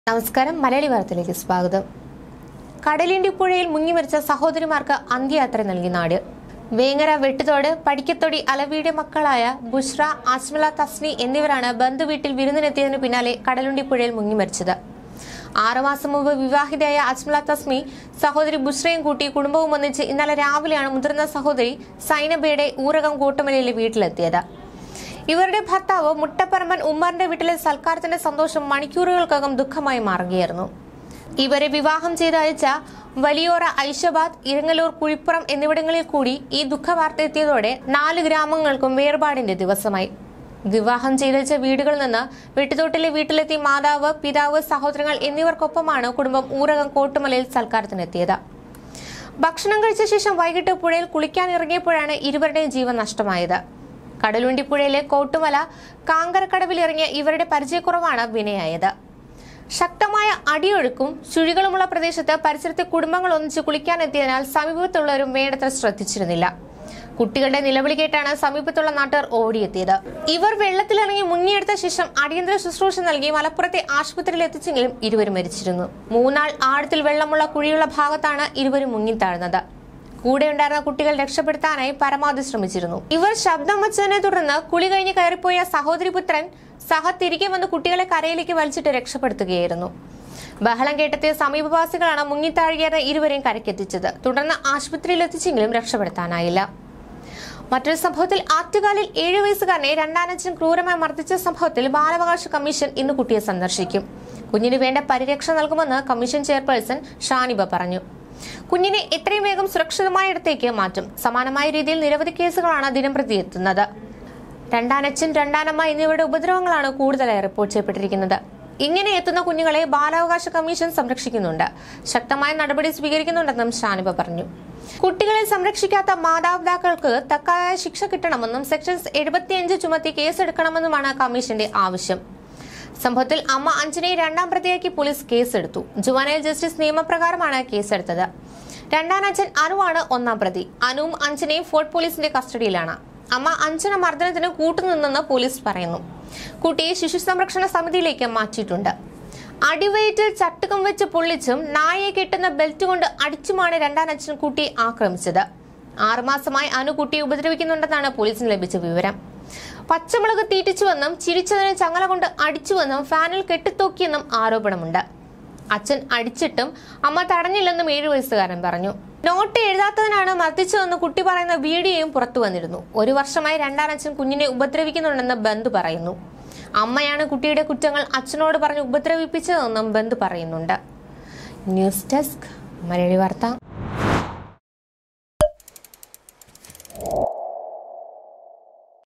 നമസ്കാരം മലയാളി വാർത്തയിലേക്ക് സ്വാഗതം കടലിണ്ടി പുഴയിൽ മുങ്ങിമരിച്ച സഹോദരിമാർക്ക് അന്ത്യയാത്ര നൽകി നാട് വേങ്ങര വെട്ടുതോട് പടിക്കത്തൊടി അലവിയുടെ മക്കളായ ബുഷ്ര ആസ്മല തസ്നി എന്നിവരാണ് ബന്ധുവീട്ടിൽ വിരുന്നിനെത്തിയതിനു പിന്നാലെ കടലുണ്ടി പുഴയിൽ മുങ്ങിമരിച്ചത് ആറുമാസം മുമ്പ് വിവാഹിതയായ അസ്മല തസ്മി സഹോദരി ബുഷ്രയും കൂട്ടി കുടുംബവും ഒന്നിച്ച് ഇന്നലെ രാവിലെയാണ് മുതിർന്ന സഹോദരി സൈനബയുടെ ഊരകം കൂട്ടമലയിലെ വീട്ടിലെത്തിയത് ഇവരുടെ ഭർത്താവ് മുട്ടപ്പറമ്പൻ ഉമ്മറിന്റെ വീട്ടിലെ സൽക്കാരത്തിന്റെ സന്തോഷം മണിക്കൂറുകൾക്കകം ദുഃഖമായി മാറുകയായിരുന്നു ഇവരെ വിവാഹം ചെയ്തയച്ച വലിയോറ ഐഷബാദ് ഇരങ്ങലൂർ കുഴിപ്പുറം എന്നിവിടങ്ങളിൽ കൂടി ഈ ദുഃഖവാർത്ത എത്തിയതോടെ നാല് ഗ്രാമങ്ങൾക്കും വേർപാടിന്റെ ദിവസമായി വിവാഹം ചെയ്തയച്ച വീടുകളിൽ നിന്ന് വെട്ടുതോട്ടിലെ വീട്ടിലെത്തി മാതാവ് പിതാവ് സഹോദരങ്ങൾ എന്നിവർക്കൊപ്പമാണ് കുടുംബം ഊരകം കോട്ടുമലയിൽ സൽക്കാരത്തിനെത്തിയത് ഭക്ഷണം കഴിച്ച ശേഷം വൈകിട്ട് പുഴയിൽ കുളിക്കാൻ ഇറങ്ങിയപ്പോഴാണ് ഇരുവരുടെയും ജീവൻ നഷ്ടമായത് കടലുണ്ടിപ്പുഴയിലെ കോട്ടുമല കാങ്കരക്കടവിൽ ഇറങ്ങിയ ഇവരുടെ പരിചയക്കുറവാണ് വിനയായത് ശക്തമായ അടിയൊഴുക്കും ചുഴികളുമുള്ള പ്രദേശത്ത് പരിസരത്തെ കുടുംബങ്ങൾ ഒന്നിച്ച് കുളിക്കാനെത്തിയതിനാൽ സമീപത്തുള്ളവരും വേണ്ടത്ര ശ്രദ്ധിച്ചിരുന്നില്ല കുട്ടികളുടെ നിലവിളി കേട്ടാണ് സമീപത്തുള്ള നാട്ടുകാർ ഓടിയെത്തിയത് ഇവർ വെള്ളത്തിലിറങ്ങി മുങ്ങിയെടുത്ത ശേഷം അടിയന്തര ശുശ്രൂഷ നൽകി മലപ്പുറത്തെ ആശുപത്രിയിൽ എത്തിച്ചെങ്കിലും ഇരുവരും മരിച്ചിരുന്നു മൂന്നാൾ ആഴത്തിൽ വെള്ളമുള്ള കുഴിയുള്ള ഭാഗത്താണ് ഇരുവരും മുങ്ങിത്താഴ്ന്നത് കൂടെയുണ്ടായിരുന്ന കുട്ടികൾ രക്ഷപ്പെടുത്താനായി പരമാവധി ശ്രമിച്ചിരുന്നു ഇവർ ശബ്ദം വച്ചതിനെ തുടർന്ന് കുളി കഴിഞ്ഞ് കയറിപ്പോയ സഹോദരിപുത്രൻ സഹ തിരികെ വന്ന് കുട്ടികളെ കരയിലേക്ക് വലിച്ചിട്ട് രക്ഷപ്പെടുത്തുകയായിരുന്നു ബഹളം കേട്ടെത്തിയ സമീപവാസികളാണ് മുങ്ങിത്താഴുകയായിരുന്ന ഇരുവരെയും കരക്കെത്തിച്ചത് തുടർന്ന് ആശുപത്രിയിൽ എത്തിച്ചെങ്കിലും രക്ഷപ്പെടുത്താനായില്ല മറ്റൊരു സംഭവത്തിൽ ആറ്റുകാലിൽ ഏഴു വയസ്സുകാരനെ രണ്ടാനച്ഛൻ ക്രൂരമായി മർദ്ദിച്ച സംഭവത്തിൽ ബാലാവകാശ കമ്മീഷൻ ഇന്ന് കുട്ടിയെ സന്ദർശിക്കും കുഞ്ഞിന് വേണ്ട പരിരക്ഷ നൽകുമെന്ന് കമ്മീഷൻ ചെയർപേഴ്സൺ ഷാനിബ പറഞ്ഞു കുഞ്ഞിനെ എത്രയും വേഗം സുരക്ഷിതമായ ഇടത്തേക്ക് മാറ്റും സമാനമായ രീതിയിൽ നിരവധി കേസുകളാണ് ദിനംപ്രതി എത്തുന്നത് രണ്ടാനച്ഛൻ രണ്ടാനമ്മ എന്നിവരുടെ ഉപദ്രവങ്ങളാണ് കൂടുതലായി റിപ്പോർട്ട് ചെയ്യപ്പെട്ടിരിക്കുന്നത് ഇങ്ങനെ എത്തുന്ന കുഞ്ഞുങ്ങളെ ബാലാവകാശ കമ്മീഷൻ സംരക്ഷിക്കുന്നുണ്ട് ശക്തമായ നടപടി സ്വീകരിക്കുന്നുണ്ടെന്നും ഷാനിബ പറഞ്ഞു കുട്ടികളെ സംരക്ഷിക്കാത്ത മാതാപിതാക്കൾക്ക് തക്കായ ശിക്ഷ കിട്ടണമെന്നും സെക്ഷൻസ് എഴുപത്തിയഞ്ച് ചുമത്തി കേസെടുക്കണമെന്നുമാണ് കമ്മീഷന്റെ ആവശ്യം സംഭവത്തിൽ അമ്മ അഞ്ജനയെ രണ്ടാം പ്രതിയാക്കി പോലീസ് കേസെടുത്തു ജുവനൈൽ ജസ്റ്റിസ് നിയമപ്രകാരമാണ് കേസെടുത്തത് രണ്ടാം അച്ഛൻ അനുവാണ് ഒന്നാം പ്രതി അനുവും അഞ്ജനയും ഫോർട്ട് പോലീസിന്റെ കസ്റ്റഡിയിലാണ് അമ്മ അഞ്ജന മർദ്ദനത്തിന് കൂട്ടുനിന്നെന്ന് പോലീസ് പറയുന്നു കുട്ടിയെ ശിശു സംരക്ഷണ സമിതിയിലേക്ക് മാറ്റിയിട്ടുണ്ട് അടിവയറ്റിൽ ചട്ടുകം വെച്ച് പൊള്ളിച്ചും നായയെ കെട്ടുന്ന ബെൽറ്റ് കൊണ്ട് അടിച്ചുമാണ് രണ്ടാം അച്ഛൻ കുട്ടിയെ ആക്രമിച്ചത് ആറുമാസമായി അനു കുട്ടിയെ ഉപദ്രവിക്കുന്നുണ്ടെന്നാണ് പോലീസിന് ലഭിച്ച വിവരം പച്ചമുളക് തീറ്റിച്ചുവെന്നും ചിരിച്ചതിന് ചങ്ങല കൊണ്ട് അടിച്ചുവെന്നും ഫാനിൽ കെട്ടിത്തൂക്കിയെന്നും ആരോപണമുണ്ട് അച്ഛൻ അടിച്ചിട്ടും അമ്മ തടഞ്ഞില്ലെന്നും ഏഴു വയസ്സുകാരൻ പറഞ്ഞു നോട്ട് എഴുതാത്തതിനാണ് മർദ്ദിച്ചതെന്ന് കുട്ടി പറയുന്ന വീഡിയോയും പുറത്തു വന്നിരുന്നു ഒരു വർഷമായി രണ്ടാം അച്ഛൻ കുഞ്ഞിനെ ഉപദ്രവിക്കുന്നുണ്ടെന്ന് ബന്ധു പറയുന്നു അമ്മയാണ് കുട്ടിയുടെ കുറ്റങ്ങൾ അച്ഛനോട് പറഞ്ഞ് ഉപദ്രവിപ്പിച്ചതെന്നും ബന്ധു പറയുന്നുണ്ട് ന്യൂസ് ഡെസ്ക് മലയാളി വാർത്ത